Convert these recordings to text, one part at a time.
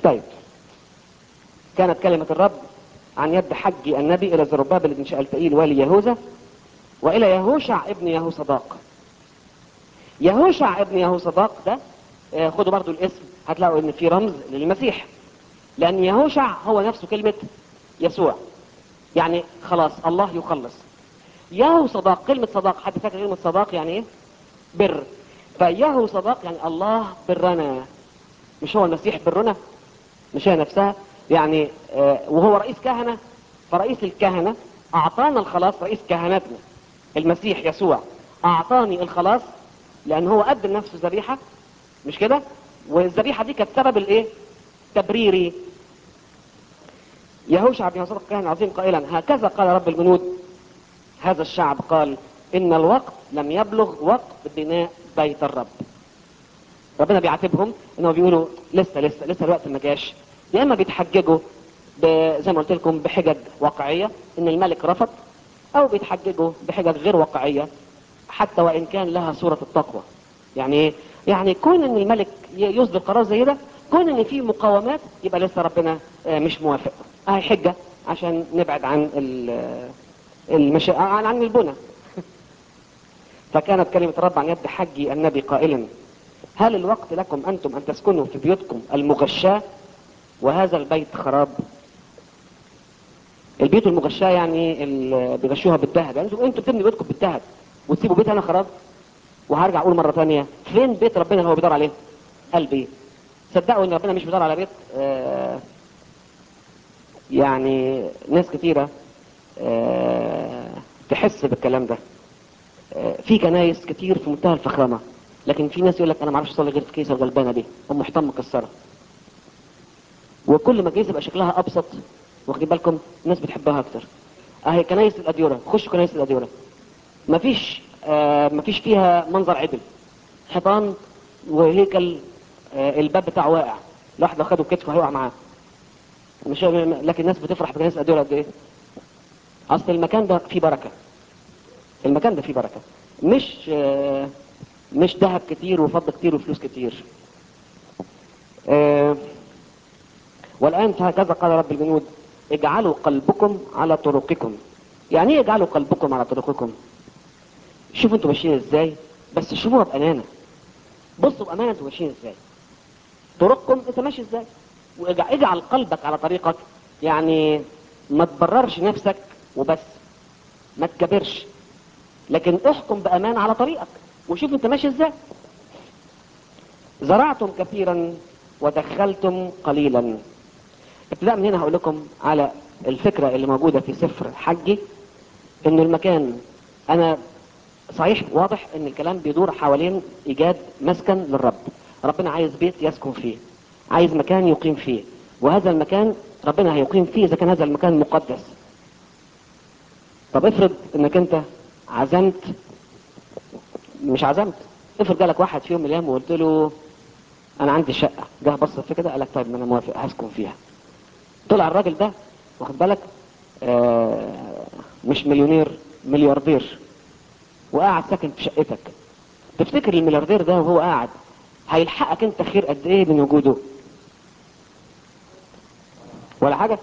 طيب كانت كلمة الرب عن يد حج النبي إلى زربابل بن شألتئيل والي يهوذا وإلى يهوشع ابن يهوصداق يهوشع ابن يهوصداق ده آه، خدوا برضو الاسم هتلاقوا ان في رمز للمسيح لان يهوشع هو نفسه كلمة يسوع يعني خلاص الله يخلص يهو صداق كلمة صداق حد فاكر كلمة صداق يعني ايه بر فيهو صداق يعني الله برنا مش هو المسيح برنا مش هي نفسها يعني آه، وهو رئيس كهنة فرئيس الكهنة اعطانا الخلاص رئيس كهنتنا المسيح يسوع اعطاني الخلاص لان هو قدم نفسه ذبيحة مش كده والذبيحة دي كانت سبب الايه تبريري يهوشع بن يصدق كان عظيم قائلا هكذا قال رب الجنود هذا الشعب قال ان الوقت لم يبلغ وقت بناء بيت الرب ربنا بيعاتبهم انهم بيقولوا لسه لسه لسه الوقت ما جاش يا اما بيتحججوا ب- زي ما قلت لكم بحجج واقعيه ان الملك رفض او بيتحججوا بحجج غير واقعيه حتى وان كان لها صوره التقوى يعني ايه يعني كون ان الملك ي- يصدر قرار زي ده كون ان في مقاومات يبقى لسه ربنا آه، مش موافق اهي حجه عشان نبعد عن ال- المشا... عن عن البنى فكانت كلمة رب عن يد حجي النبي قائلا هل الوقت لكم أنتم أن تسكنوا في بيوتكم المغشاة وهذا البيت خراب البيوت المغشاة يعني اللي بيغشوها بالذهب يعني انتوا انتوا بتبنوا بيوتكم بالذهب وتسيبوا بيت انا خراب وهرجع اقول مرة ثانية فين بيت ربنا اللي هو بيدور عليه قلبي صدقوا ان ربنا مش بيدور على بيت آه يعني ناس كتيرة آه تحس بالكلام ده آه في كنايس كتير في منتهى الفخامة لكن في ناس يقول لك انا ما اعرفش اصلي غير في كيسه الغلبانه دي ام محتم مكسره وكل ما الكيسه يبقى شكلها ابسط واخدين بالكم الناس بتحبها اكتر اهي كنايس الاديره خشوا كنايس الاديره مفيش آه مفيش فيها منظر عدل حيطان وهيكل آه الباب بتاعه واقع الواحد لو خده بكتفه هيقع معاه مش لكن الناس بتفرح بكنايس الاديره قد ايه اصل المكان ده فيه بركه المكان ده فيه بركه مش آه مش ذهب كتير وفضه كتير وفلوس كتير آه والآن فهكذا قال رب الجنود اجعلوا قلبكم على طرقكم يعني ايه اجعلوا قلبكم على طرقكم شوفوا انتوا ماشيين ازاي بس شوفوها بأمانة بصوا بأمانة انتوا ماشيين ازاي طرقكم انت ماشي ازاي واجعل قلبك على طريقك يعني ما تبررش نفسك وبس ما تكبرش لكن احكم بأمان على طريقك وشوف انت ماشي ازاي زرعتم كثيرا ودخلتم قليلا ابتداء من هنا هقول لكم على الفكرة اللي موجودة في سفر حجي ان المكان انا صحيح واضح ان الكلام بيدور حوالين ايجاد مسكن للرب ربنا عايز بيت يسكن فيه عايز مكان يقيم فيه وهذا المكان ربنا هيقيم فيه اذا كان هذا المكان مقدس طب افرض انك انت عزمت مش عزمت افرض جالك واحد في يوم من الايام وقلت له انا عندي شقه جه بص في كده قال لك طيب ما انا موافق هسكن فيها طلع الراجل ده واخد بالك آه مش مليونير ملياردير وقاعد ساكن في شقتك تفتكر الملياردير ده وهو قاعد هيلحقك انت خير قد ايه من وجوده ولا حاجه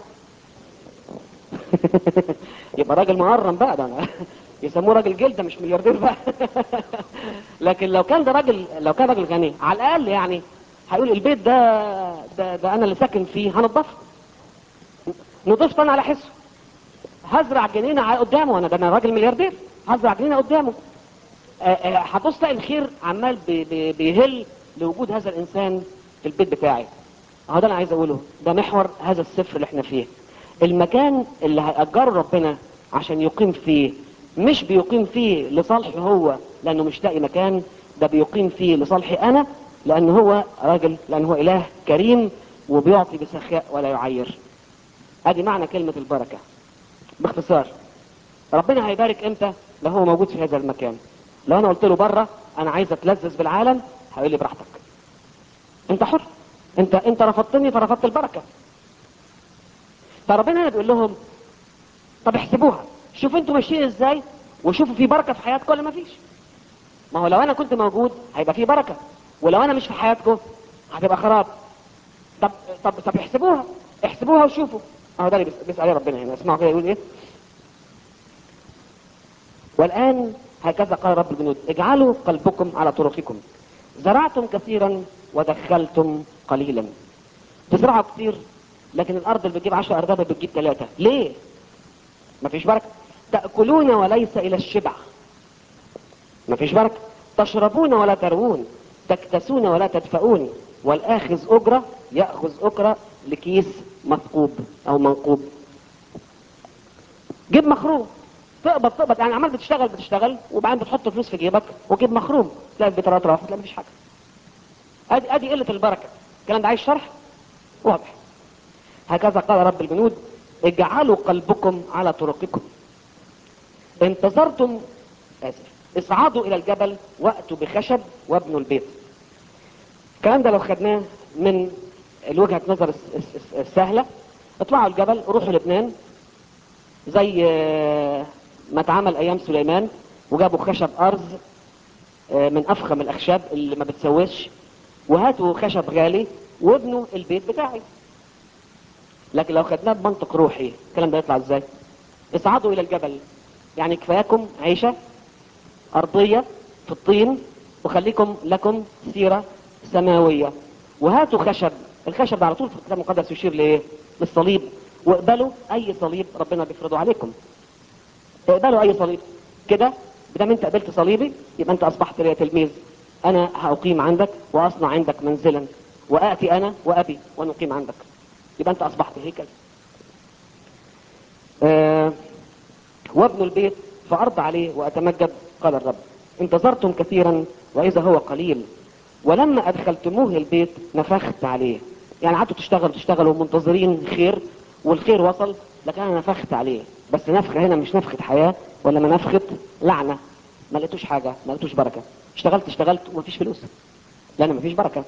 يبقى راجل مهرم بقى ده أنا يسموه راجل جلده مش ملياردير بقى لكن لو كان ده راجل لو كان راجل غني على الاقل يعني هيقول البيت ده ده, ده انا اللي ساكن فيه هنضفه نضفت انا على حسه هزرع جنينه على قدامه انا ده انا راجل ملياردير هزرع جنينه قدامه هتبص تلاقي الخير عمال بي بي بيهل لوجود هذا الانسان في البيت بتاعي اهو ده انا عايز اقوله ده محور هذا السفر اللي احنا فيه المكان اللي هيأجره ربنا عشان يقيم فيه مش بيقيم فيه لصالحه هو لانه مش لاقي مكان ده بيقيم فيه لصالحي انا لان هو راجل لان هو اله كريم وبيعطي بسخاء ولا يعير ادي معنى كلمة البركة باختصار ربنا هيبارك امتى لو هو موجود في هذا المكان لو انا قلت له بره انا عايز اتلذذ بالعالم هيقول لي براحتك انت حر انت انت رفضتني فرفضت البركه فربنا هنا بيقول لهم طب احسبوها شوفوا انتوا ماشيين ازاي وشوفوا في بركه في حياتكم ولا ما فيش ما هو لو انا كنت موجود هيبقى في بركه ولو انا مش في حياتكم هتبقى خراب طب طب طب احسبوها احسبوها وشوفوا اهو ده اللي بيس- بيسال عليه ربنا هنا اسمعوا كده يقول ايه والان هكذا قال رب الجنود اجعلوا قلبكم على طرقكم زرعتم كثيرا ودخلتم قليلا تزرعوا كتير لكن الارض اللي بتجيب 10 ارداب بتجيب ثلاثه ليه مفيش بركه تاكلون وليس الى الشبع مفيش بركه تشربون ولا تروون تكتسون ولا تدفؤون والاخذ اجره ياخذ اجره لكيس مثقوب او منقوب جيب مخروم تقبض تقبض يعني عمال بتشتغل بتشتغل وبعدين بتحط فلوس في جيبك وجيب مخروم تلاقي البيت راح تلاقي مفيش حاجه ادي ادي قله البركه الكلام ده عايز شرح واضح هكذا قال رب الجنود اجعلوا قلبكم على طرقكم انتظرتم اسف اصعدوا الى الجبل واتوا بخشب وابنوا البيت الكلام ده لو خدناه من الوجهة نظر الس- الس- الس- السهلة اطلعوا الجبل روحوا لبنان زي آه، ما اتعمل ايام سليمان وجابوا خشب ارز آه، من افخم الاخشاب اللي ما بتسويش وهاتوا خشب غالي وابنوا البيت بتاعي لكن لو خدناه بمنطق روحي الكلام ده يطلع ازاي اصعدوا الى الجبل يعني كفاياكم عيشة ارضية في الطين وخليكم لكم سيرة سماوية وهاتوا خشب الخشب ده على طول في الكتاب المقدس يشير لايه للصليب واقبلوا اي صليب ربنا بيفرضه عليكم اقبلوا اي صليب كده بدام انت قبلت صليبي يبقى انت اصبحت لي تلميذ انا هاقيم عندك واصنع عندك منزلا واتي انا وابي ونقيم عندك يبقى انت اصبحت هيكل آه وابن البيت فارض عليه واتمجد قال الرب انتظرتم كثيرا واذا هو قليل ولما ادخلتموه البيت نفخت عليه يعني قعدتوا تشتغلوا تشتغلوا منتظرين خير والخير وصل لكن انا نفخت عليه بس نفخه هنا مش نفخه حياه ولا ما نفخه لعنه ما لقيتوش حاجه ما لقيتوش بركه اشتغلت اشتغلت ومفيش فلوس لان مفيش بركه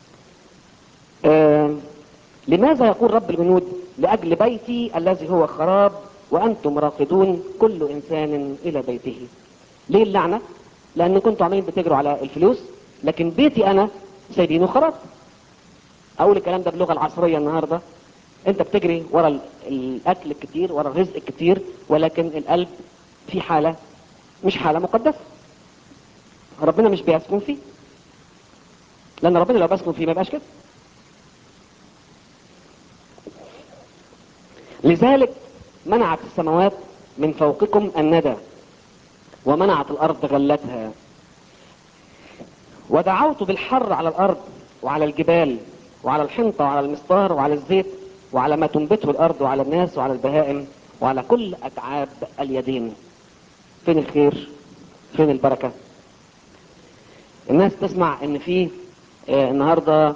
آه لماذا يقول رب الجنود لاجل بيتي الذي هو خراب وانتم راقدون كل انسان الى بيته ليه اللعنه لان كنتوا عمالين بتجروا على الفلوس لكن بيتي انا سايبينه خراب اقول الكلام ده باللغه العصريه النهارده انت بتجري ورا ال- الاكل الكتير ورا الرزق الكتير ولكن القلب في حاله مش حاله مقدسه ربنا مش بيسكن فيه لان ربنا لو بيسكن فيه ما يبقاش كده لذلك منعت السماوات من فوقكم الندى ومنعت الارض غلتها ودعوت بالحر على الارض وعلى الجبال وعلى الحنطة وعلى المسطار وعلى الزيت وعلى ما تنبته الارض وعلى الناس وعلى البهائم وعلى كل اتعاب اليدين فين الخير فين البركة الناس تسمع ان في آه النهاردة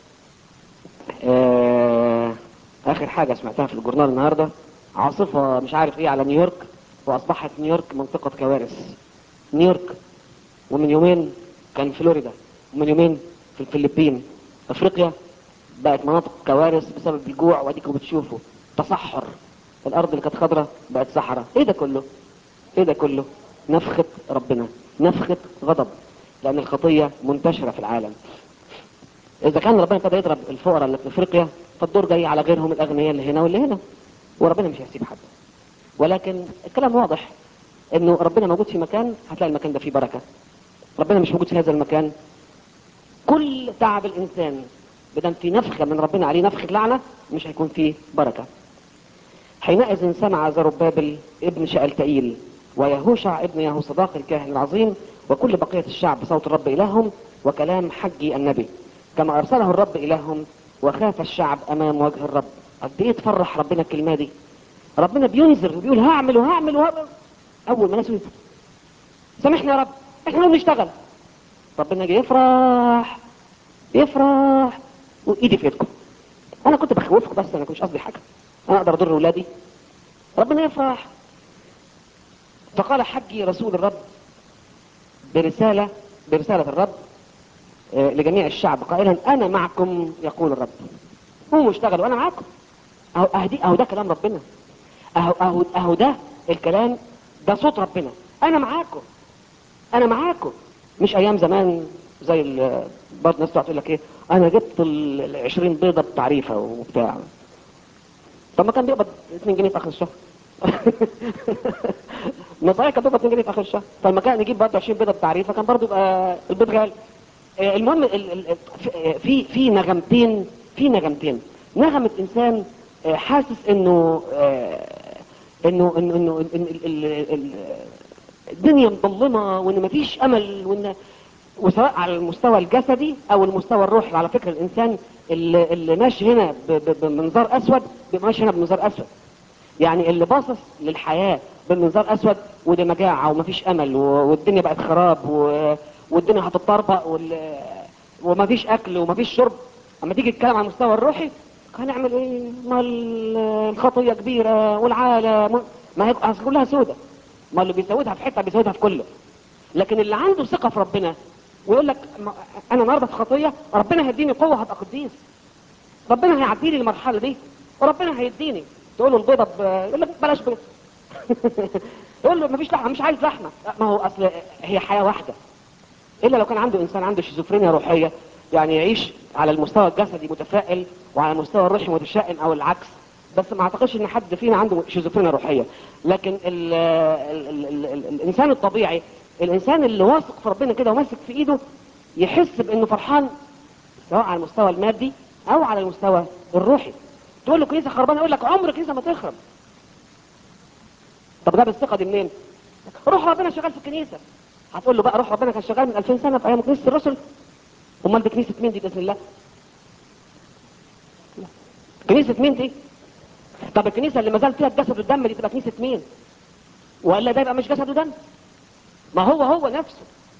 آه اخر حاجة سمعتها في الجورنال النهاردة عاصفة مش عارف ايه على نيويورك واصبحت نيويورك منطقة كوارث نيويورك ومن يومين كان فلوريدا ومن يومين في الفلبين افريقيا بقت مناطق كوارث بسبب الجوع واديكم بتشوفوا تصحر الارض اللي كانت خضراء بقت صحراء ايه ده كله ايه ده كله نفخة ربنا نفخة غضب لان الخطية منتشرة في العالم اذا كان ربنا ابتدى يضرب الفقراء اللي في افريقيا فالدور جاي على غيرهم الاغنياء اللي هنا واللي هنا وربنا مش هيسيب حد ولكن الكلام واضح انه ربنا موجود في مكان هتلاقي المكان ده فيه بركة ربنا مش موجود في هذا المكان كل تعب الانسان بدل في نفخة من ربنا عليه نفخة لعنة مش هيكون فيه بركة حينئذ سمع زربابل ابن شألتئيل ويهوشع ابن يهوصداق الكاهن العظيم وكل بقية الشعب بصوت الرب إلههم وكلام حجي النبي كما أرسله الرب إلههم وخاف الشعب أمام وجه الرب قد إيه تفرح ربنا الكلمة دي ربنا بينذر وبيقول هعمل وهعمل وهعمل أول ما ناس ينذر سامحنا يا رب احنا بنشتغل ربنا جاي يفرح يفرح وايدي في ايدكم انا كنت بخوفكم بس انا مش قصدي حاجه انا اقدر اضر ولادي ربنا يفرح فقال حجي رسول الرب برسالة برسالة الرب آه، لجميع الشعب قائلا انا معكم يقول الرب قوموا اشتغلوا انا معاكم اهو اهدي اهو ده كلام ربنا اهو اهو اهو ده الكلام ده صوت ربنا انا معاكم انا معاكم مش ايام زمان زي ال- برضه الناس تقعد تقول لك ايه انا جبت ال 20 بيضه بتعريفه وبتاع طب ما كان بيقبض 2 جنيه في اخر الشهر ما صحيح كان بيقبض 2 جنيه في اخر الشهر فلما كان يجيب برضه 20 بيضه بتعريفه كان برضه يبقى البيض غالي آه، المهم ال- ال- ال- في في نغمتين في نغمتين نغمه انسان آه، حاسس انه آه، انه انه انه إن- إن ال- ال- ال- الدنيا مظلمه وان مفيش امل وان وسواء على المستوى الجسدي او المستوى الروحي على فكره الانسان اللي, اللي ماشي هنا ب- ب- بمنظار اسود بيبقى ماشي هنا بمنظار اسود يعني اللي باصص للحياه بمنظار اسود ودي مجاعه ومفيش امل و- والدنيا بقت خراب و- والدنيا هتتطربق وال- ومفيش اكل ومفيش شرب اما تيجي تتكلم على المستوى الروحي هنعمل ايه؟ ما ال- الخطيه كبيره والعالم ما هي أصل كلها سودة ما اللي بيسودها في حته بيسودها في كله لكن اللي عنده ثقه في ربنا ويقول لك ما- انا النهارده في خطيه ربنا هيديني قوه هبقى قديس ربنا هيعدي لي المرحله دي وربنا هيديني تقول له البيضه ب... يقول لك بلاش بيض يقول له مفيش لحمه مش عايز لحمه لا، ما هو اصل هي حياه واحده الا لو كان عنده انسان عنده شيزوفرينيا روحيه يعني يعيش على المستوى الجسدي متفائل وعلى المستوى الروحي متشائم او العكس بس ما اعتقدش ان حد فينا عنده شيزوفرينيا روحيه لكن ال ال ال ال ال الانسان الطبيعي الانسان اللي واثق في ربنا كده وماسك في ايده يحس بانه فرحان سواء على المستوى المادي او على المستوى الروحي تقول له كنيسه خربانه يقول لك عمر كنيسه ما تخرب طب جاب الثقه دي منين روح ربنا شغال في الكنيسه هتقول له بقى روح ربنا كان شغال من 2000 سنه في ايام كنيسه الرسل امال دي كنيسه مين دي باذن الله كنيسه مين دي طب الكنيسه اللي ما زال فيها الجسد والدم دي تبقى كنيسه مين والا ده يبقى مش جسد ودم ما هو هو نفسه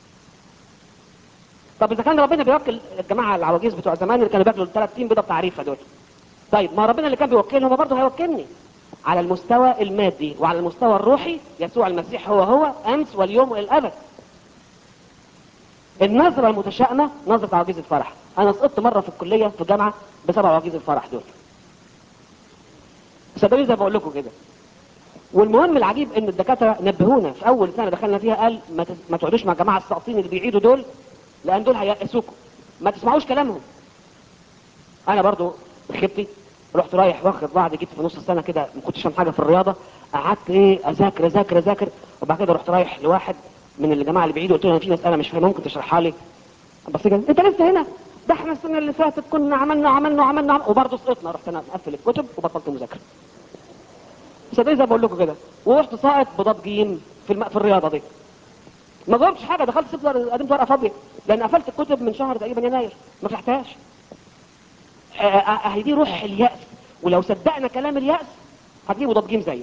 طب اذا كان ربنا بيوكل الجماعه العواجيز بتوع زمان اللي كانوا بياكلوا الثلاث بيضه بتاع عريفه دول طيب ما ربنا اللي كان بيوكلهم هو برضه هيوكلني على المستوى المادي وعلى المستوى الروحي يسوع المسيح هو هو امس واليوم والى الابد النظره المتشائمه نظره عواجيز الفرح انا سقطت مره في الكليه في الجامعه بسبب عواجيز الفرح دول صدقوني زي ما بقول لكم كده والمهم العجيب ان الدكاتره نبهونا في اول سنه دخلنا فيها قال ما, تس... ما تقعدوش مع الجماعه الساقطين اللي بيعيدوا دول لان دول هيأسوكم ما تسمعوش كلامهم انا برضو بخيبتي رحت رايح واخد بعض جيت في نص السنه كده ما كنتش فاهم حاجه في الرياضه قعدت ايه اذاكر اذاكر اذاكر وبعد كده رحت رايح لواحد من الجماعه اللي بعيدوا قلت له انا في مساله مش فاهمها ممكن تشرحها لي بس كده انت لسه هنا ده احنا السنه اللي فاتت كنا عملنا عملنا عملنا وبرضه سقطنا رحت انا مقفل الكتب وبطلت مذاكره صدقني زي ما بقول لكم كده ورحت ساقط بضاد جيم في الم... في الرياضه دي ما جاوبتش حاجه دخلت سبت ورقة- قدمت ورقه فاضيه لان قفلت الكتب من شهر تقريبا يناير ما فتحتهاش آه، آه، اهي دي روح اليأس ولو صدقنا كلام اليأس هتجيبوا ضاد جيم زيه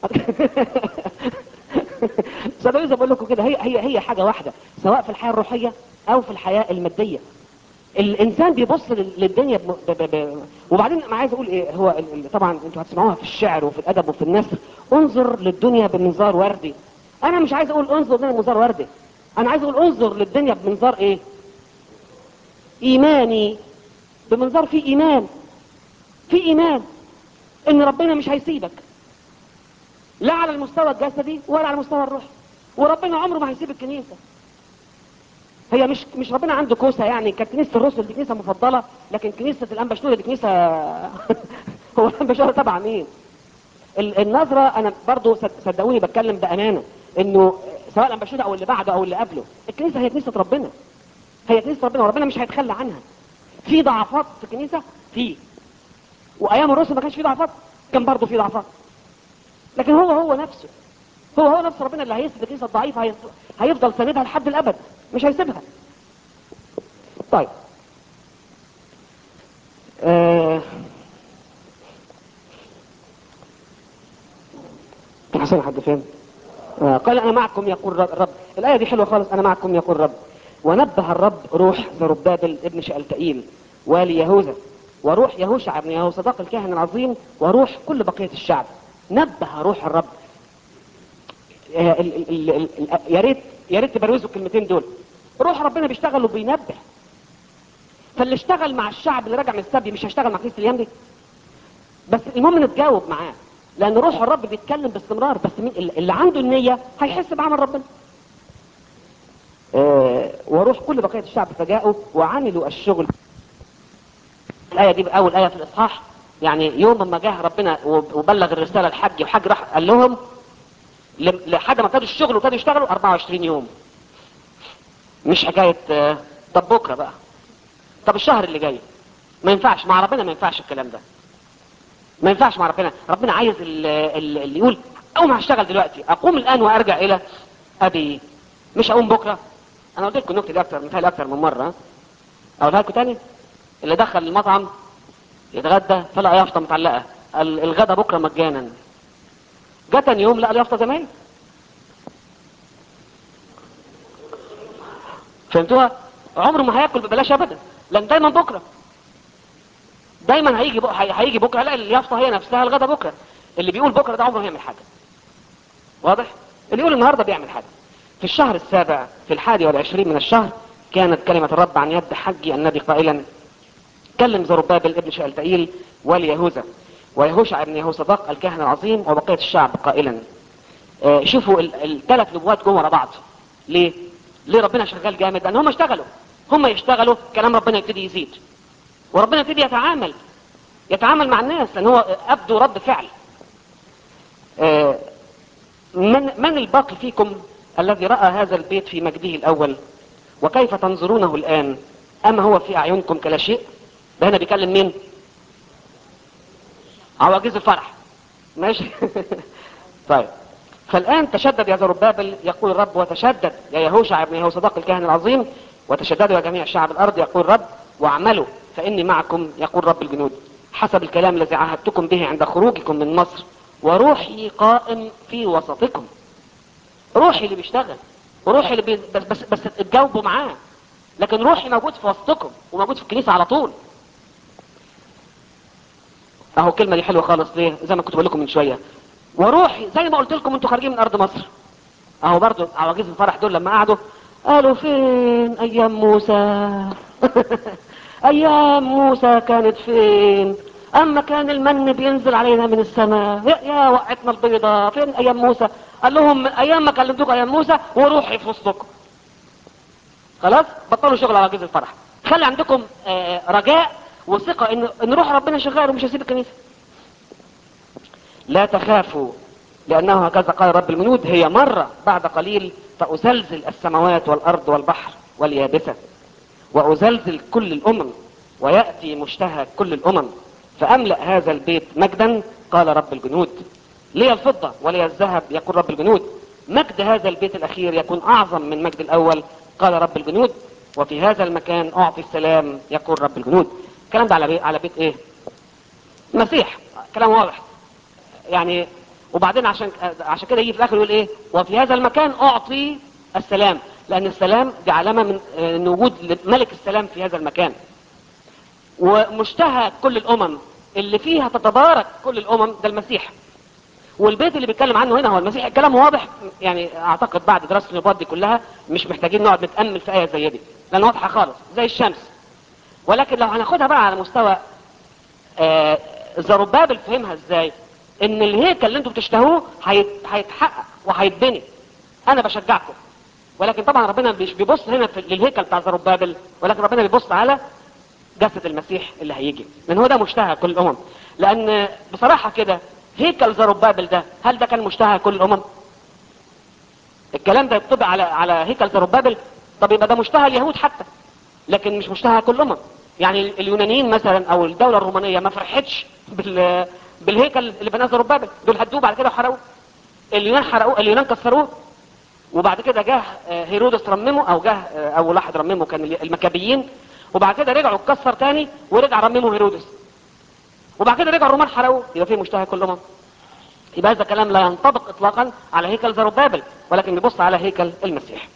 صدقوني زي ما بقول لكم كده هي هي هي حاجه واحده سواء في الحياه الروحيه او في الحياه الماديه الانسان بيبص لل- للدنيا بم... ب... ب... ب... وبعدين انا عايز اقول ايه هو ال... ال- طبعا انتوا هتسمعوها في الشعر وفي الادب وفي النثر انظر للدنيا بمنظار وردي انا مش عايز اقول انظر للدنيا بمنظار وردي انا عايز اقول انظر للدنيا بمنظار ايه ايماني بمنظار فيه ايمان في ايمان ان ربنا مش هيسيبك لا على المستوى الجسدي ولا على المستوى الروحي وربنا عمره ما هيسيب الكنيسه هي مش مش ربنا عنده كوسه يعني كانت كنيسه الرسل دي كنيسه مفضله لكن كنيسه الانبشنوره دي كنيسه هو الانبشنوره تبع مين؟ ال- النظره انا برضو صد- صدقوني بتكلم بامانه انه سواء الانبشنوره او اللي بعده او اللي قبله الكنيسه هي كنيسه ربنا هي كنيسه ربنا وربنا مش هيتخلى عنها في ضعفات في الكنيسه في وايام الرسل ما كانش في ضعفات كان برضو في ضعفات لكن هو هو نفسه هو هو نفس ربنا اللي هيسند الكنيسه الضعيفه هي- هيفضل ساندها لحد الابد مش هيسيبها طيب آه... حسن حد فين آه قال انا معكم يقول رب الرب الايه دي حلوه خالص انا معكم يقول رب ونبه الرب روح زربابل ابن شألتئيل والي يهوذا وروح يهوشع ابن يهو صداق الكاهن العظيم وروح كل بقيه الشعب نبه روح الرب آه، ال- ال- ال- ال- يا ريت يا ريت تبروزوا الكلمتين دول روح ربنا بيشتغل وبينبه فاللي اشتغل مع الشعب اللي راجع من السبي مش هيشتغل مع كنيسه الايام دي بس المهم نتجاوب معاه لان روح الرب بيتكلم باستمرار بس مين اللي اللي عنده النيه هيحس بعمل ربنا آه وروح كل بقية الشعب فجاءوا وعملوا الشغل الآية دي أول آية في الإصحاح يعني يوم ما جه ربنا وبلغ الرسالة الحج وحج راح قال لهم لحد ما ابتدوا الشغل وابتدوا يشتغلوا 24 يوم مش حكاية آه طب بكرة بقى طب الشهر اللي جاي ما ينفعش مع ربنا ما ينفعش الكلام ده ما ينفعش مع ربنا ربنا عايز اللي, اللي يقول اقوم هشتغل دلوقتي اقوم الان وارجع الى ابي مش اقوم بكره انا قلت لكم النكته دي اكتر مثال اكتر من مره اقولها لكم تاني اللي دخل المطعم يتغدى فلقى يافطه متعلقه الغدا بكره مجانا جه تاني يوم لقى اليافطه زمان فهمتوها عمره ما هياكل ببلاش ابدا لان دايما بكره دايما هيجي بق... هيجي بكره لا اليافطه هي نفسها الغدا بكره اللي بيقول بكره ده عمره ما هيعمل حاجه واضح اللي يقول النهارده بيعمل حاجه في الشهر السابع في الحادي والعشرين من الشهر كانت كلمة الرب عن يد حجي النبي قائلا كلم زربابل ابن شألتئيل وليهوذا ويهوشع ابن يهوصداق الكاهن العظيم وبقية الشعب قائلا آه شوفوا الثلاث نبوات جم ورا بعض ليه؟ ليه ربنا شغال جامد؟ لأن هم اشتغلوا هم يشتغلوا كلام ربنا يبتدي يزيد وربنا يبتدي يتعامل يتعامل مع الناس لأن هو أبدو رد فعل آه من, من الباقي فيكم الذي رأى هذا البيت في مجده الأول وكيف تنظرونه الآن أما هو في أعينكم كلا شيء ده هنا بيكلم مين عواجيز الفرح ماشي طيب فالآن تشدد يا زربابل يقول الرب وتشدد يا يهوشع ابن يهوصداق الكاهن العظيم وتشددوا يا جميع شعب الأرض يقول الرب واعملوا فإني معكم يقول رب الجنود حسب الكلام الذي عهدتكم به عند خروجكم من مصر وروحي قائم في وسطكم روحي اللي بيشتغل وروحي اللي بي... بس بس بس تجاوبوا معاه لكن روحي موجود في وسطكم وموجود في الكنيسه على طول اهو الكلمه دي حلوه خالص ليه زي ما كنت بقول لكم من شويه وروحي زي ما قلت لكم انتوا خارجين من ارض مصر اهو برضو عواجيز الفرح دول لما قعدوا قالوا فين ايام موسى ايام موسى كانت فين اما كان المن بينزل علينا من السماء يا, يا وقعتنا البيضة فين ايام موسى قال لهم ايام ما كلمتكم ايام موسى وروحي في وسطكم خلاص بطلوا شغل على جزء الفرح خلي عندكم آه رجاء وثقة ان, إن روح ربنا شغال ومش هيسيب الكنيسة لا تخافوا لانه هكذا قال رب المنود هي مرة بعد قليل فأزلزل السماوات والارض والبحر واليابسة وأزلزل كل الامم ويأتي مشتهى كل الامم فأملأ هذا البيت مجدا قال رب الجنود لي الفضة ولي الذهب يقول رب الجنود مجد هذا البيت الأخير يكون أعظم من مجد الأول قال رب الجنود وفي هذا المكان أعطي السلام يقول رب الجنود الكلام ده على بيت, على بيت إيه مسيح كلام واضح يعني وبعدين عشان عشان كده يجي في الآخر يقول إيه وفي هذا المكان أعطي السلام لأن السلام دي علامة من ان وجود ملك السلام في هذا المكان ومشتهى كل الامم اللي فيها تتبارك كل الامم ده المسيح والبيت اللي بيتكلم عنه هنا هو المسيح الكلام واضح يعني اعتقد بعد دراسه النبوات دي كلها مش محتاجين نقعد نتامل في ايه زي دي لان واضحه خالص زي الشمس ولكن لو هناخدها بقى على مستوى آه زربابل فهمها ازاي ان الهيكل اللي انتم بتشتهوه هيتحقق وهيتبني انا بشجعكم ولكن طبعا ربنا مش بيبص هنا في للهيكل بتاع زربابل ولكن ربنا بيبص على جسد المسيح اللي هيجي لان هو ده مشتهى كل الامم لان بصراحة كده هيكل زربابل ده هل ده كان مشتهى كل الامم الكلام ده يطبق على على هيكل زربابل طب يبقى ده مشتهى اليهود حتى لكن مش مشتهى كل الامم يعني اليونانيين مثلا او الدولة الرومانية ما فرحتش بال بالهيكل اللي بناه زربابل دول هدوه بعد كده وحرقوه اليونان حرقوه اليونان كسروه وبعد كده جه هيرودس رممه او جه اول واحد رممه كان المكابيين وبعد كده رجعوا اتكسر تاني ورجع رممه هيرودس وبعد كده رجع الرومان حرقوه يبقى فيه مشتهى كل امم يبقى هذا كلام لا ينطبق اطلاقا على هيكل زربابل ولكن بيبص على هيكل المسيح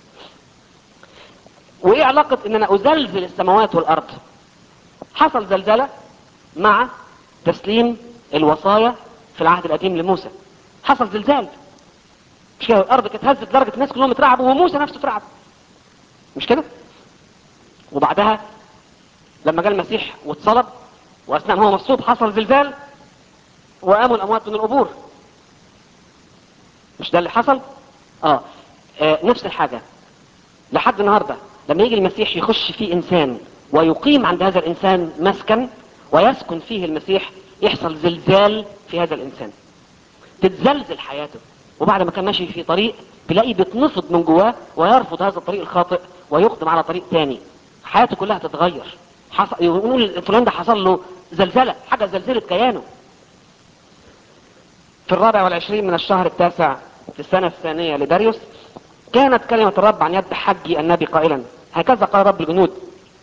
وايه علاقة ان انا ازلزل السماوات والارض حصل زلزلة مع تسليم الوصايا في العهد القديم لموسى حصل زلزال مش كده الارض كانت هزت لدرجة الناس كلهم اترعبوا وموسى نفسه اترعب مش كده وبعدها لما جاء المسيح واتصلب واثناء ما هو مصلوب حصل زلزال وقاموا الاموات من القبور مش ده اللي حصل اه, آه نفس الحاجة لحد النهارده لما يجي المسيح يخش فيه انسان ويقيم عند هذا الانسان مسكن ويسكن فيه المسيح يحصل زلزال في هذا الانسان تتزلزل حياته وبعد ما كان ماشي في طريق تلاقيه بيتنفض من جواه ويرفض هذا الطريق الخاطئ ويقدم على طريق تاني حياته كلها تتغير حصل يقول فلان ده حصل له زلزلة حاجة زلزلت كيانه في الرابع والعشرين من الشهر التاسع في السنة الثانية لداريوس كانت كلمة الرب عن يد حجي النبي قائلا هكذا قال رب الجنود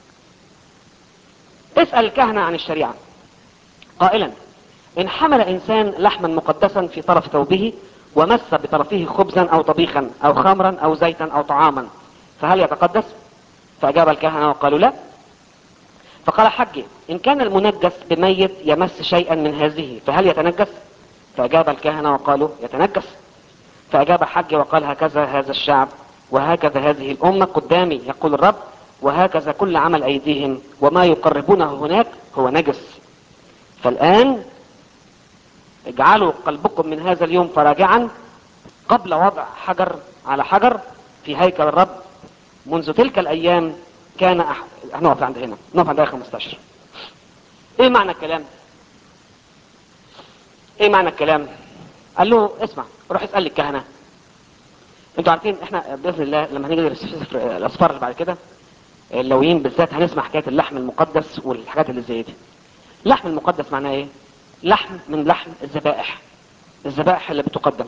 اسأل الكهنة عن الشريعة قائلا إن حمل إنسان لحما مقدسا في طرف ثوبه ومس بطرفه خبزا أو طبيخا أو خمرا أو زيتا أو طعاما فهل يتقدس؟ فأجاب الكهنة وقالوا لا فقال حجي إن كان المنجس بميت يمس شيئا من هذه فهل يتنجس؟ فأجاب الكهنة وقالوا يتنجس فأجاب حجي وقال هكذا هذا الشعب وهكذا هذه الأمة قدامي يقول الرب وهكذا كل عمل أيديهم وما يقربونه هناك هو نجس فالآن اجعلوا قلبكم من هذا اليوم فراجعا قبل وضع حجر على حجر في هيكل الرب منذ تلك الأيام كان أح... هنقف عند هنا نقف عند آية 15 ايه معنى الكلام ايه معنى الكلام قال له اسمع روح اسأل الكهنة انتوا عارفين احنا باذن الله لما هنيجي ندرس سفر الاسفار اللي بعد كده اللويين بالذات هنسمع حكايه اللحم المقدس والحاجات اللي زي دي اللحم المقدس معناه ايه لحم من لحم الذبائح الذبائح اللي بتقدم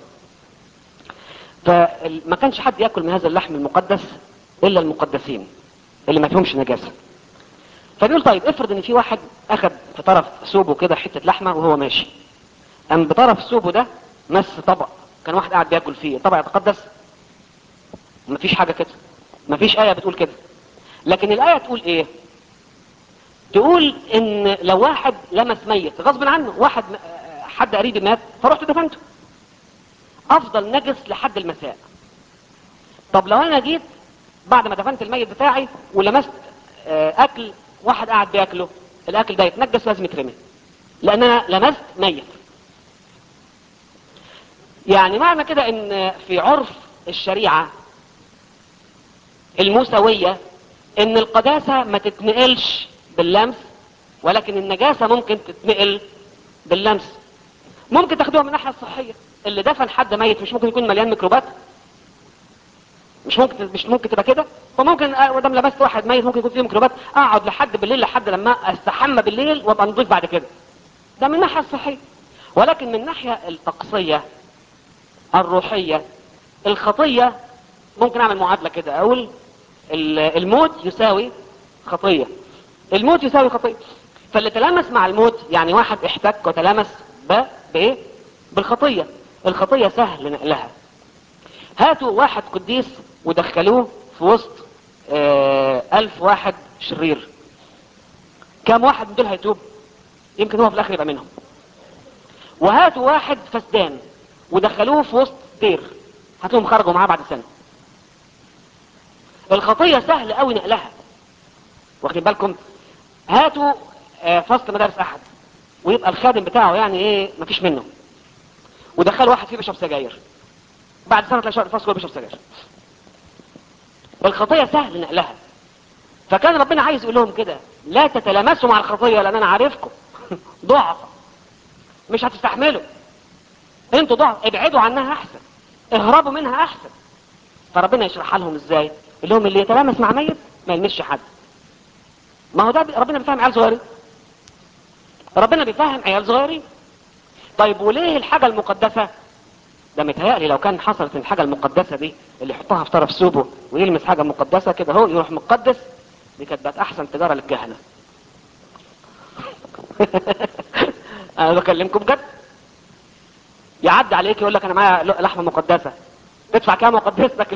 فما كانش حد ياكل من هذا اللحم المقدس الا المقدسين اللي ما فيهمش نجاسه فبيقول طيب افرض ان في واحد اخذ في طرف ثوبه كده حته لحمه وهو ماشي قام بطرف ثوبه ده مس طبق كان واحد قاعد بياكل فيه الطبق يتقدس مفيش حاجه كده مفيش ايه بتقول كده لكن الايه تقول ايه تقول ان لو واحد لمس ميت غصب عنه واحد حد قريبي مات فرحت دفنته افضل نجس لحد المساء طب لو انا جيت بعد ما دفنت الميت بتاعي ولمست اكل واحد قاعد بياكله الاكل ده يتنجس لازم يترمي لان انا لمست ميت يعني معنى كده ان في عرف الشريعة الموسوية ان القداسة ما تتنقلش باللمس ولكن النجاسة ممكن تتنقل باللمس ممكن تاخدوها من الناحية الصحية اللي دفن حد ميت مش ممكن يكون مليان ميكروبات مش ممكن مش ممكن تبقى كده وممكن ودام لمست واحد ميت ممكن يكون فيه ميكروبات اقعد لحد بالليل لحد لما استحمى بالليل وابقى نضيف بعد كده ده من الناحية الصحية ولكن من الناحية الطقسية الروحية الخطية ممكن اعمل معادلة كده اقول الموت يساوي خطية الموت يساوي خطية فاللي تلامس مع الموت يعني واحد احتك وتلامس ب بايه بالخطية الخطية سهل نقلها هاتوا واحد قديس ودخلوه في وسط آه الف واحد شرير كم واحد من دول هيتوب يمكن هو في الاخر يبقى منهم وهاتوا واحد فسدان ودخلوه في وسط دير هتلاقيهم خرجوا معاه بعد سنة الخطية سهل قوي نقلها واخدين بالكم هاتوا آه فصل مدارس احد ويبقى الخادم بتاعه يعني ايه مفيش منه ودخلوا واحد فيه بيشرب سجاير بعد سنة تلاقي الفصل كله بيشرب سجاير الخطية سهل نقلها فكان ربنا عايز يقول لهم كده لا تتلامسوا مع الخطية لان انا عارفكم ضعف مش هتستحملوا انتوا ضعف ابعدوا عنها احسن اهربوا منها احسن فربنا يشرحها لهم ازاي اللي هم اللي يتلامس مع ميت ما يلمسش حد ما هو ده ربنا بيفهم عيال صغيرين ربنا بيفهم عيال صغيرين طيب وليه الحاجة المقدسة ده متهيألي لو كان حصلت الحاجة المقدسة دي اللي يحطها في طرف ثوبه ويلمس حاجة مقدسة كده هو يروح مقدس دي كانت بقت احسن تجارة للكهنة انا بكلمكم بجد يعدي عليك يقول لك انا معايا لحمه مقدسه تدفع كام مقدستك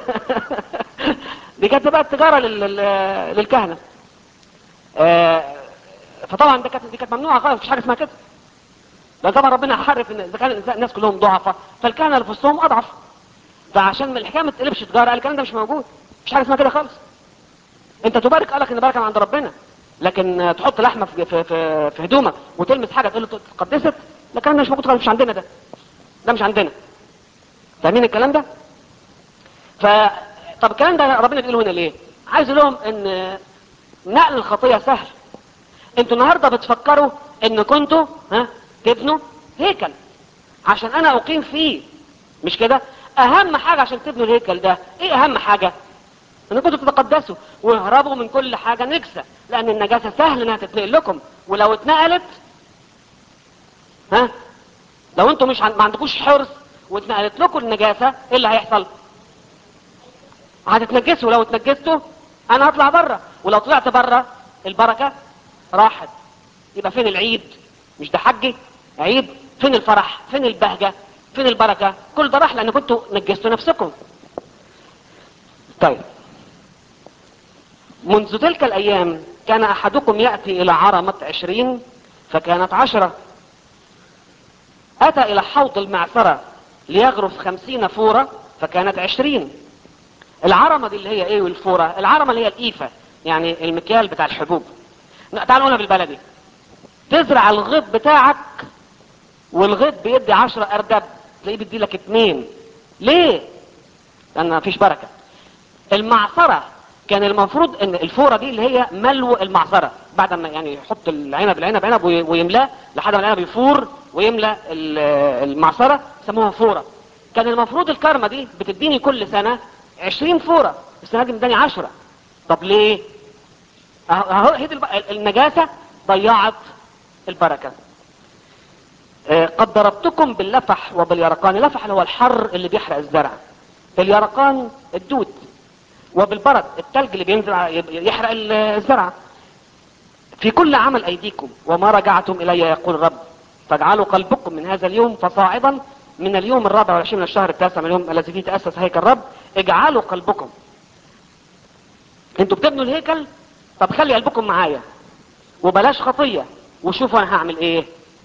دي كانت بقى التجاره لل... للكهنه آه فطبعا ده كانت دي كانت ممنوعه خالص مفيش حاجه اسمها كده لان طبعا ربنا عارف ان اذا كان الناس كلهم ضعفاء فالكهنه اللي في وسطهم اضعف فعشان الحكايه ما تقلبش تجاره الكلام ده مش موجود مفيش حاجه اسمها كده خالص انت تبارك قالك ان بركه من عند ربنا لكن تحط لحمه في في في, في هدومك وتلمس حاجه تقول له تقدست الكلام ده مش موجود خالص مش عندنا ده ده مش عندنا فاهمين الكلام ده طب الكلام ده ربنا بيقوله هنا ليه عايز يقول لهم ان نقل الخطيه سهل انتوا النهارده بتفكروا ان كنتوا ها تبنوا هيكل عشان انا اقيم فيه مش كده اهم حاجه عشان تبنوا الهيكل ده ايه اهم حاجه ان كنتوا تتقدسوا واهربوا من كل حاجه نجسه لان النجاسه سهل انها تتنقل لكم ولو اتنقلت ها لو انتوا مش عن... ما عندكوش حرص واتنقلت لكم النجاسه ايه اللي هيحصل هتتنجسوا لو اتنجستوا انا هطلع بره ولو طلعت بره البركه راحت يبقى فين العيد مش ده حجي عيد فين الفرح فين البهجه فين البركه كل ده راح لان كنتوا نجستوا نفسكم طيب منذ تلك الايام كان احدكم ياتي الى عرمه عشرين فكانت عشره اتى الى حوض المعصره ليغرف خمسين فوره فكانت عشرين العرمه دي اللي هي ايه والفوره العرمه اللي هي الايفه يعني المكيال بتاع الحبوب تعالوا نقولها بالبلدي تزرع الغيط بتاعك والغيط بيدي عشرة اردب تلاقيه بيدي لك اتنين ليه لان مفيش بركة المعصرة كان المفروض ان الفورة دي اللي هي ملو المعصرة بعد ما يعني يحط العنب العنب عنب وي- ويملاه لحد ما العنب يفور ويملى ال- المعصرة يسموها فورة كان المفروض الكرمة دي بتديني كل سنة عشرين فورة السنة دي مداني عشرة طب ليه اهو اهو هي دي الب- النجاسة ضيعت البركة آه، قد ضربتكم باللفح وباليرقان اللفح اللي هو الحر اللي بيحرق الزرع اليرقان الدود وبالبرد التلج اللي بينزل ع- يب- يحرق ال- الزرع في كل عمل ايديكم وما رجعتم الي يقول الرب فاجعلوا قلبكم من هذا اليوم فصاعدا من اليوم الرابع والعشرين من الشهر التاسع من اليوم الذي فيه تأسس هيكل الرب اجعلوا قلبكم انتوا بتبنوا الهيكل طب خلي قلبكم معايا وبلاش خطية وشوفوا انا هعمل ايه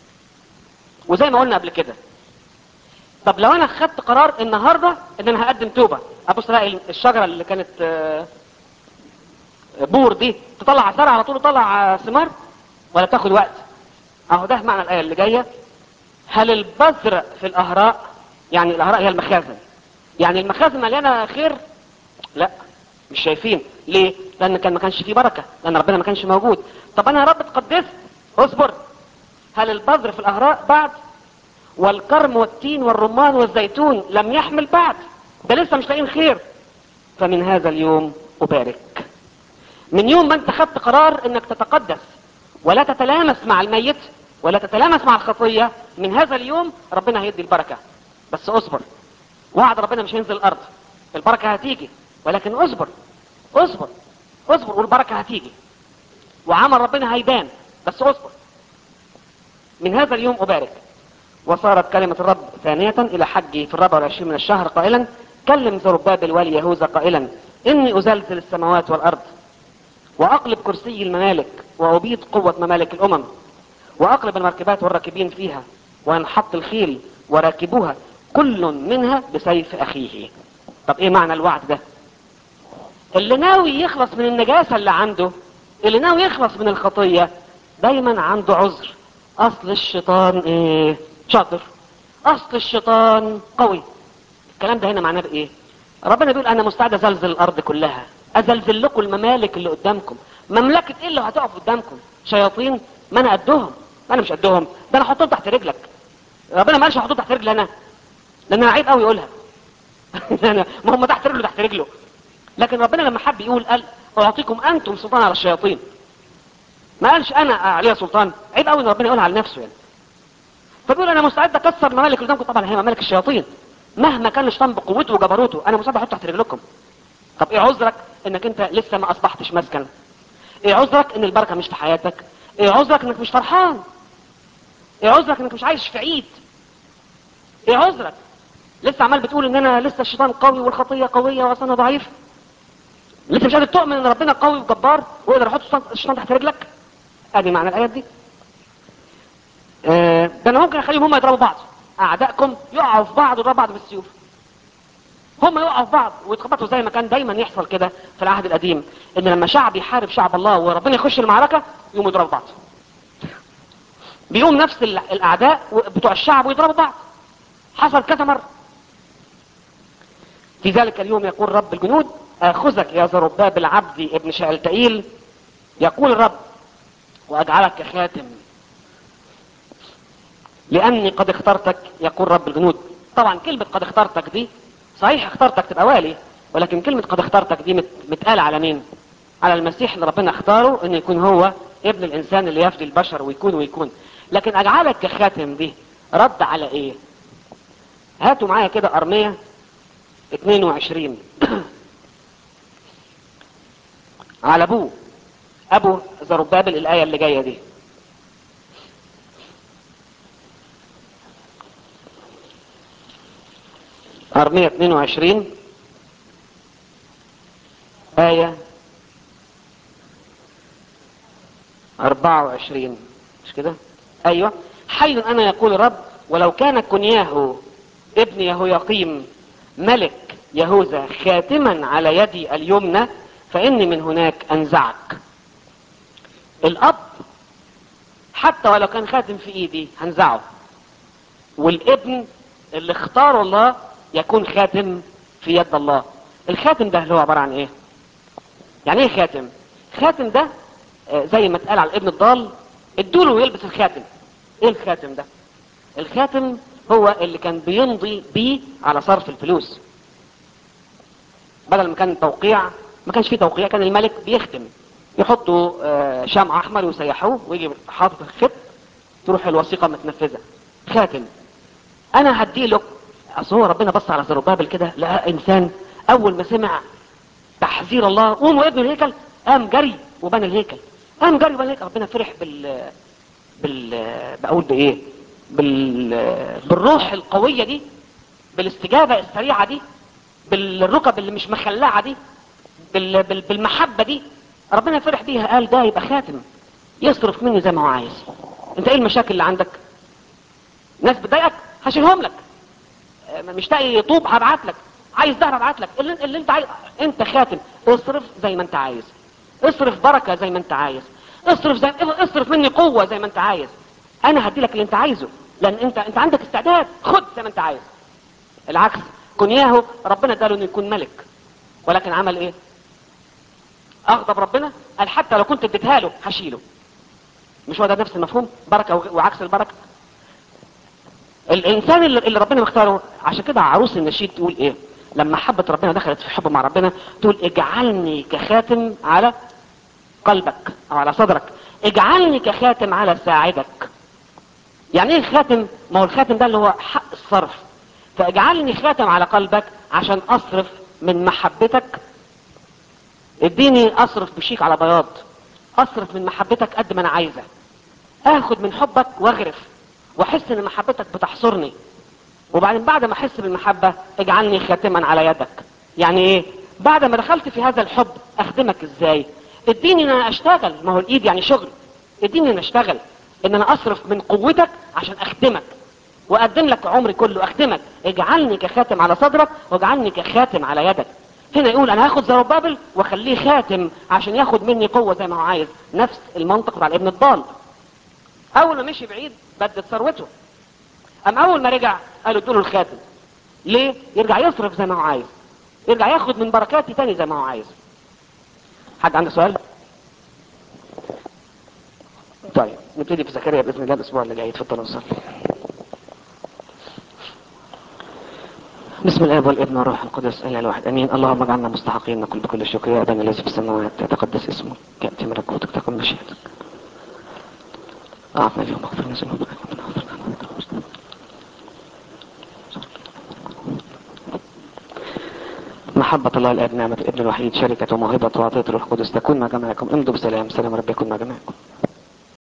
وزي ما قلنا قبل كده طب لو انا خدت قرار النهارده ان انا هقدم توبه ابص الاقي الشجره اللي كانت آه، بور دي تطلع زرع على طول تطلع آه، ثمار ولا تاخد وقت اهو ده معنى الايه اللي جايه هل البذر في الاهراء يعني الاهراء هي المخازن يعني المخازن مليانه خير لا مش شايفين ليه لان كان ما كانش فيه بركه لان ربنا ما كانش موجود طب انا يا رب اتقدست اصبر هل البذر في الاهراء بعد والكرم والتين والرمان والزيتون لم يحمل بعد ده لسه مش لاقيين خير فمن هذا اليوم ابارك من يوم ما انت خدت قرار انك تتقدس ولا تتلامس مع الميت ولا تتلامس مع الخطية من هذا اليوم ربنا هيدي البركة بس اصبر وعد ربنا مش هينزل الارض البركة هتيجي ولكن اصبر اصبر اصبر والبركة هتيجي وعمل ربنا هيبان بس اصبر من هذا اليوم أبارك وصارت كلمة الرب ثانية إلى حجي في الرابع والعشرين من الشهر قائلا كلم زربابل والي يهوذا قائلا إني أزلزل السماوات والأرض وأقلب كرسي الممالك وأبيد قوة ممالك الأمم وأقلب المركبات والراكبين فيها وينحط الخيل وراكبوها كل منها بسيف أخيه طب إيه معنى الوعد ده اللي ناوي يخلص من النجاسة اللي عنده اللي ناوي يخلص من الخطية دايما عنده عذر اصل الشيطان ايه شاطر اصل الشيطان قوي الكلام ده هنا معناه بايه ربنا بيقول انا مستعد ازلزل الارض كلها ازلزل لكم الممالك اللي قدامكم مملكة ايه اللي هتقف قدامكم شياطين ما انا قدهم ما انا مش قدهم ده انا احطهم تحت رجلك ربنا ما قالش احطهم تحت رجلي انا لان انا عيب قوي يقولها أنا- ما هم تحت رجله تحت رجله لكن ربنا لما حب يقول قال اعطيكم انتم سلطان على الشياطين ما قالش انا عليها سلطان عيب قوي ان ربنا يقولها على نفسه يعني فبيقول انا مستعد اكسر الممالك اللي قدامكم طبعا هي ممالك الشياطين مهما كان الشيطان بقوته وجبروته انا مستعد احطه تحت رجلكم طب ايه عذرك انك انت لسه ما اصبحتش مسكن ايه عذرك ان البركه مش في حياتك ايه عذرك انك مش فرحان ايه عذرك انك مش عايش في عيد ايه عذرك لسه عمال بتقول ان انا لسه الشيطان قوي والخطيه قويه واصل انا ضعيف لسه مش قادر تؤمن ان ربنا قوي وجبار ويقدر يحط الشيطان- الشيطان تحت رجلك ادي معنى الايات دي آه، ده انا ممكن اخليهم هم يضربوا بعض اعدائكم يقعوا في بعض ويضربوا بعض بالسيوف هم يقعوا في بعض ويتخبطوا زي ما كان دايما يحصل كده في العهد القديم ان لما شعب يحارب شعب الله وربنا يخش المعركه يقوموا يضربوا بعض بيقوم نفس ال- الاعداء بتوع الشعب ويضربوا بعض حصل كذا مره في ذلك اليوم يقول رب الجنود اخذك يا زرباب عبدي ابن شألتئيل يقول الرب واجعلك كخاتم لاني قد اخترتك يقول رب الجنود طبعا كلمة قد اخترتك دي صحيح اخترتك تبقى والي ولكن كلمة قد اخترتك دي مت- متقال على مين على المسيح اللي ربنا اختاره انه يكون هو ابن الانسان اللي يفدي البشر ويكون ويكون لكن اجعلك كخاتم دي رد على ايه هاتوا معايا كده ارمية 22 على ابوه ابو زربابل الايه اللي جايه دي ارمية 22 آية 24 مش كده ايوه حي انا يقول الرب ولو كان كنياه ابن يهوياقيم ملك يهوذا خاتما على يدي اليمنى فاني من هناك انزعك الاب حتى ولو كان خاتم في ايدي هنزعه والابن اللي اختاره الله يكون خاتم في يد الله الخاتم ده اللي هو عبارة عن ايه يعني ايه خاتم خاتم ده آه، زي ما اتقال على الابن الضال ادوله يلبس الخاتم ايه الخاتم ده الخاتم هو اللي كان بيمضي بيه على صرف الفلوس بدل ما كان توقيع ما كانش فيه توقيع كان الملك بيختم يحطوا آه، شمع احمر ويسيحوه ويجي حاطط الخط تروح الوثيقه متنفذه خاتم انا هديله اصل هو ربنا بص على زربابل كده لقى انسان اول ما سمع تحذير الله قوموا ابنوا الهيكل قام جري وبنى الهيكل قام جري وبنى الهيكل ربنا فرح بال بال بقول بايه بال بالروح القويه دي بالاستجابه السريعه دي بالركب اللي مش مخلعه دي بال... بال... بالمحبه دي ربنا فرح بيها قال ده يبقى خاتم يصرف مني زي ما هو عايز انت ايه المشاكل اللي عندك ناس بتضايقك هشيلهم لك آه، مش لاقي طوب هبعت لك عايز دهب هبعت لك اللي, اللي انت عايز انت خاتم اصرف زي ما انت عايز اصرف بركه زي ما انت عايز اصرف زي اصرف مني قوه زي ما انت عايز انا هدي لك اللي انت عايزه لان انت انت عندك استعداد خد زي ما انت عايز العكس كنياهو ربنا اداله انه يكون ملك ولكن عمل ايه اغضب ربنا قال حتى لو كنت اديتها له هشيله مش هو ده نفس المفهوم بركه وعكس البركه الانسان اللي, اللي ربنا مختاره عشان كده عروس النشيد تقول ايه لما حبت ربنا دخلت في حب مع ربنا تقول اجعلني كخاتم على قلبك او على صدرك اجعلني كخاتم على ساعدك يعني ايه الخاتم ما هو الخاتم ده اللي هو حق الصرف فاجعلني خاتم على قلبك عشان اصرف من محبتك اديني اصرف بشيك على بياض اصرف من محبتك قد ما انا عايزه اخد من حبك واغرف واحس ان محبتك بتحصرني وبعدين بعد ما احس بالمحبه اجعلني خاتما على يدك يعني ايه بعد ما دخلت في هذا الحب اخدمك ازاي اديني ان انا اشتغل ما هو الايد يعني شغل اديني ان أنا اشتغل ان انا اصرف من قوتك عشان اخدمك واقدم لك عمري كله اخدمك اجعلني كخاتم على صدرك واجعلني كخاتم على يدك هنا يقول انا هاخد زربابل واخليه خاتم عشان ياخد مني قوه زي ما هو عايز نفس المنطق بتاع الابن الضال اول ما مشي بعيد بدت ثروته ام اول ما رجع قالوا ادوا له الخاتم ليه يرجع يصرف زي ما هو عايز يرجع ياخد من بركاتي تاني زي ما هو عايز حد عنده سؤال طيب نبتدي في زكريا باذن الله الاسبوع اللي جاي اتفضل وصل بسم الاب والابن والروح القدس اله الواحد امين اللهم اجعلنا مستحقين نقول بكل شكر يا ابانا الذي في السماوات يتقدس اسمك ياتي ملكوتك تكن مشيئتك اعطنا اليوم اغفر لنا ذنوبنا كما نغفر لنا محبة الله الآب نعمة الابن الوحيد شركة وموهبة وعطية الروح القدس تكون مع جميعكم امضوا بسلام سلام رب يكون مع جميعكم